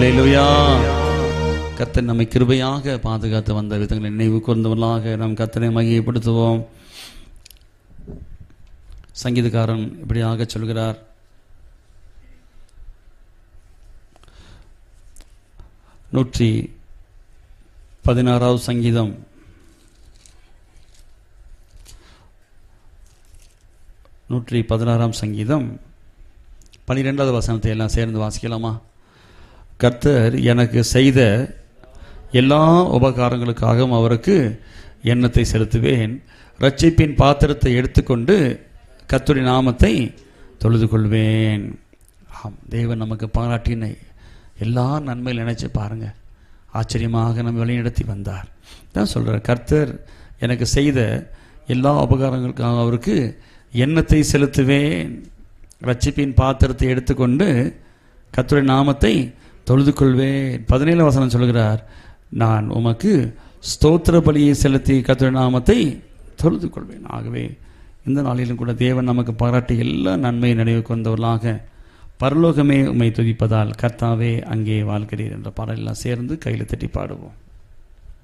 அல்லேலூயா கர்த்தர் நம்மை கிருபையாக பாதுகாத்து வந்த விதங்களை நினைவு கூர்ந்தவர்களாக நாம் கர்த்தரை மகிமைப்படுத்துவோம் சங்கீதக்காரன் இப்படியாக சொல்கிறார் நூற்றி பதினாறாவது சங்கீதம் நூற்றி பதினாறாம் சங்கீதம் பனிரெண்டாவது வசனத்தை எல்லாம் சேர்ந்து வாசிக்கலாமா கர்த்தர் எனக்கு செய்த எல்லா உபகாரங்களுக்காகவும் அவருக்கு எண்ணத்தை செலுத்துவேன் ரட்சிப்பின் பாத்திரத்தை எடுத்துக்கொண்டு கர்த்தருடைய நாமத்தை தொழுது கொள்வேன் ஆம் தேவன் நமக்கு பாராட்டின எல்லா நன்மையில் நினைச்சு பாருங்க ஆச்சரியமாக நம்ம வழிநடத்தி வந்தார் தான் சொல்கிறார் கர்த்தர் எனக்கு செய்த எல்லா உபகாரங்களுக்காக அவருக்கு எண்ணத்தை செலுத்துவேன் ரட்சிப்பின் பாத்திரத்தை எடுத்துக்கொண்டு கர்த்தருடைய நாமத்தை தொழுது கொள்வேன் பதினேழு வசனம் சொல்கிறார் நான் உமக்கு ஸ்தோத்திர பலியை செலுத்தி கர்த்தருடைய நாமத்தை தொழுது கொள்வேன் ஆகவே இந்த நாளிலும் கூட தேவன் நமக்கு பாராட்டி எல்லா நன்மையை நினைவு கொண்டவர்களாக பரலோகமே உம்மை துதிப்பதால் கர்த்தாவே அங்கே வாழ்கிறீர் என்ற பாடலெல்லாம் சேர்ந்து கையில் தட்டி பாடுவோம்